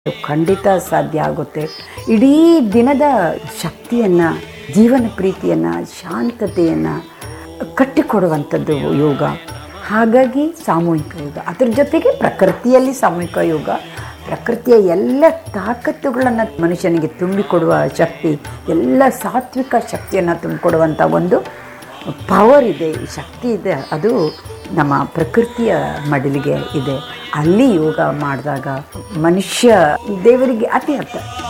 ಖಂಡಿತ ಸಾಧ್ಯ ಆಗುತ್ತೆ ಇಡೀ ದಿನದ ಶಕ್ತಿಯನ್ನು ಜೀವನ ಪ್ರೀತಿಯನ್ನು ಶಾಂತತೆಯನ್ನು ಕಟ್ಟಿಕೊಡುವಂಥದ್ದು ಯೋಗ ಹಾಗಾಗಿ ಸಾಮೂಹಿಕ ಯೋಗ ಅದ್ರ ಜೊತೆಗೆ ಪ್ರಕೃತಿಯಲ್ಲಿ ಸಾಮೂಹಿಕ ಯೋಗ ಪ್ರಕೃತಿಯ ಎಲ್ಲ ತಾಕತ್ತುಗಳನ್ನು ಮನುಷ್ಯನಿಗೆ ತುಂಬಿಕೊಡುವ ಶಕ್ತಿ ಎಲ್ಲ ಸಾತ್ವಿಕ ಶಕ್ತಿಯನ್ನು ತುಂಬಿಕೊಡುವಂಥ ಒಂದು ಪವರ್ ಇದೆ ಶಕ್ತಿ ಇದೆ ಅದು ನಮ್ಮ ಪ್ರಕೃತಿಯ ಮಡಿಲಿಗೆ ಇದೆ ಅಲ್ಲಿ ಯೋಗ ಮಾಡಿದಾಗ ಮನುಷ್ಯ ದೇವರಿಗೆ ಅತಿ ಅರ್ಥ